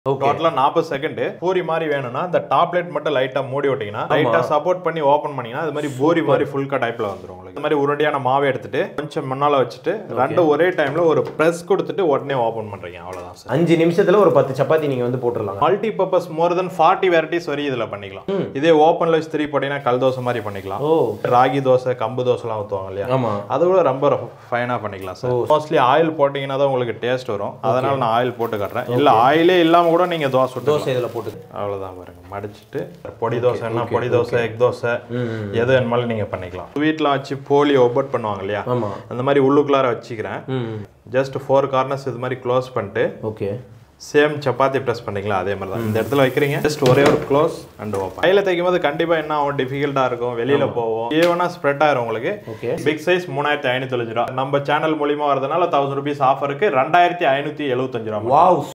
Okay. டோட்டலா நாற்பது second puri மாதிரி வேணும்னா இந்த டாப்லெட் மட்டும் லைட்டா மூடி விட்டீங்கன்னா லைட்டா சப்போர்ட் பண்ணி ஓபன் பண்ணீங்கன்னா அது மாதிரி பூரி மாதிரி ஃபுல் கட் டைப்ல வந்துரும் உங்களுக்கு இந்த மாதிரி உருண்டையான மாவை எடுத்துட்டு கொஞ்சம் முன்னால வச்சுட்டு ரெண்டு ஒரே டைம்ல ஒரு பிரஸ் கொடுத்துட்டு உடனே ஓபன் பண்றீங்க அவ்வளவுதான் சார் அஞ்சு நிமிஷத்துல ஒரு பத்து சப்பாத்தி நீங்க வந்து போட்டுடலாம் multi purpose more than forty varieties வரையும் இதுல பண்ணிக்கலாம் இதே ஓப்பன்ல வச்சு திரி போட்டீங்கன்னா கல் தோசை மாதிரி பண்ணிக்கலாம் ஓ ராகி தோசை கம்பு தோசைலாம் ஊற்றுவாங்க இல்லையா ஆமா அது கூட ரொம்ப ஃபைனா பண்ணிக்கலாம் சார் மோஸ்ட்லி ஆயில் போட்டீங்கன்னா தான் உங்களுக்கு டேஸ்ட் வரும் அதனால நான் ஆயில் போட்டு காட்டுறேன் இல்ல ஆயிலே இல்லாம கூட நீங்க தோசை சுட்டு தோசை இதுல போட்டு அவ்வளவுதான் பாருங்க மடிச்சிட்டு பொடி தோசைன்னா பொடி தோசை எக் தோசை எது வேணுமாலும் நீங்க பண்ணிக்கலாம் வீட்டில் வச்சு போலி ஒப்பட் பண்ணுவாங்க இல்லையா ஆமா அந்த மாதிரி உள்ளுக்குள்ளார வச்சுக்கிறேன் ம் ஜஸ்ட் ஃபோர் கார்னர்ஸ் இது மாதிரி க்ளோஸ் பண்ணிட்டு ஓகே சேம் சப்பாத்தி ப்ரெஸ் பண்ணிக்கலாம் அதே மாதிரி தான் இந்த இடத்துல வைக்கிறீங்க ஜஸ்ட் ஒரே ஒரு க்ளோஸ் அண்ட் ஓப்பன் கையில் தைக்கும் போது கண்டிப்பா என்ன ஆகும் டிஃபிகல்ட்டா இருக்கும் வெளியில போவோம் ஈவனா ஸ்ப்ரெட் ஆயிரும் உங்களுக்கு ஓகே பிக் சைஸ் மூணாயிரத்தி ஐநூத்தி ரூபா நம்ம சேனல் மூலியமா வரதுனால தௌசண்ட் ருபீஸ் ஆஃபருக்கு ரெண்டாயிரத்தி ஐநூத்தி எழுபத்தஞ்சு ரூபா வாவ்